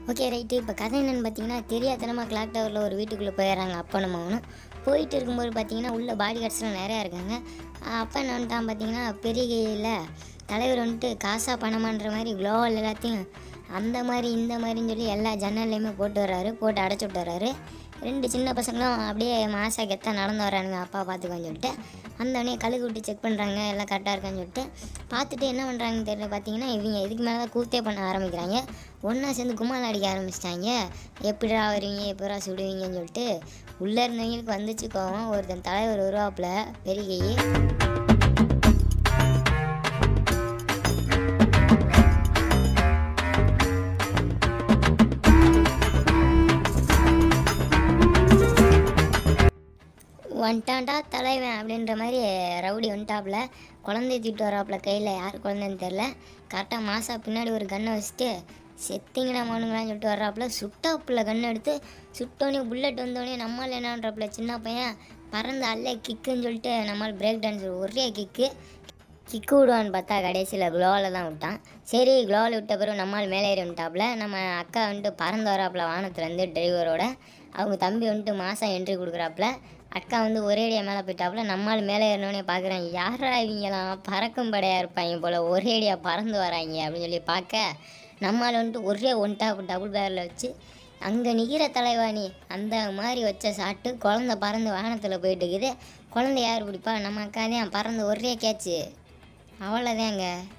okay right இப்போ கதை என்னென்னு பார்த்தீங்கன்னா தெரியாதனமாக கிளாக் டவரில் ஒரு வீட்டுக்குள்ளே போயிடுறாங்க அப்பனும் மகனும் போயிட்டு இருக்கும்போது பார்த்தீங்கன்னா உள்ள பாடி கார்ட்ஸ்லாம் நிறையா இருக்காங்க அப்போ என்ன வந்துட்டான் பார்த்தீங்கன்னா பெரிய கையில் தலைவர் வந்துட்டு காசா பணமான்ற மாதிரி குளோவல் எல்லாத்தையும் அந்த மாதிரி இந்த மாதிரின்னு சொல்லி எல்லா ஜன்னல்லையுமே போட்டு வர்றாரு போட்டு அடைச்சி விட்டுறாரு ரெண்டு சின்ன பசங்களும் அப்படியே மாசா கெத்தாக நடந்து வர்றானுங்க அப்பா பார்த்துக்கோன்னு சொல்லிட்டு அந்தவனே கழுகு விட்டு செக் பண்ணுறாங்க எல்லாம் கரெக்டாக இருக்கான்னு சொல்லிட்டு பார்த்துட்டு என்ன பண்ணுறாங்கன்னு தெரியல பார்த்தீங்கன்னா இவங்க இதுக்கு மேலே தான் கூத்தே பண்ண ஆரம்பிக்கிறாங்க ஒன்றா சேர்ந்து கும்மால் அடிக்க ஆரம்பிச்சிட்டாங்க எப்படிடா வருவீங்க எப்படா சுடுவீங்கன்னு சொல்லிட்டு உள்ளே இருந்தவங்களுக்கு வந்துச்சு கோவம் ஒருத்தன் தலைவர் உருவாப்பில் பெரிய கையை வந்துட்டான்டா தலைவன் அப்படின்ற மாதிரி ரவுடி வந்துட்டாப்புல குழந்தைய தூக்கிட்டு வராப்புல கையில் யார் குழந்தைன்னு தெரில கரெக்டாக மாசா பின்னாடி ஒரு கன்னை வச்சுட்டு செத்திங்கடா மானுங்களான்னு சொல்லிட்டு வர்றாப்புல சுட்டாப்புல கன் எடுத்து சுட்டோடனே புல்லட் வந்தோடனே நம்மால் என்னன்றாப்புல சின்ன பையன் பறந்து அல்ல கிக்குன்னு சொல்லிட்டு நம்மால் பிரேக் டான்ஸ் ஒரே கிக்கு கிக்கு விடுவான்னு பார்த்தா கடைசியில் குளோவில் தான் விட்டான் சரி குளோவில் விட்ட பிறகு நம்மால் மேலே ஏறி வந்துட்டாப்புல நம்ம அக்கா வந்துட்டு பறந்து வராப்புல வானத்துலேருந்து டிரைவரோட அவங்க தம்பி வந்துட்டு மாதம் என்ட்ரி கொடுக்குறாப்புல அக்கா வந்து ஒரேடியாக மேலே போயிட்டாப்புல நம்மால் மேலே ஏறினோடனே பார்க்குறாங்க யாரா இவங்கலாம் பறக்கும் படையாக இருப்பாங்க போல் ஒரேடியாக பறந்து வராங்க அப்படின்னு சொல்லி பார்க்க நம்மால் வந்துட்டு ஒரே ஒன் டாப் டபுள் பேரில் வச்சு அங்கே நிற்கிற தலைவாணி அந்த மாதிரி வச்ச சாட்டு குழந்த பறந்து வானத்தில் போயிட்டு இருக்குது குழந்தை யார் பிடிப்பா நம்ம அக்கா தான் பறந்து ஒரே கேட்ச்சு அவ்வளோதாங்க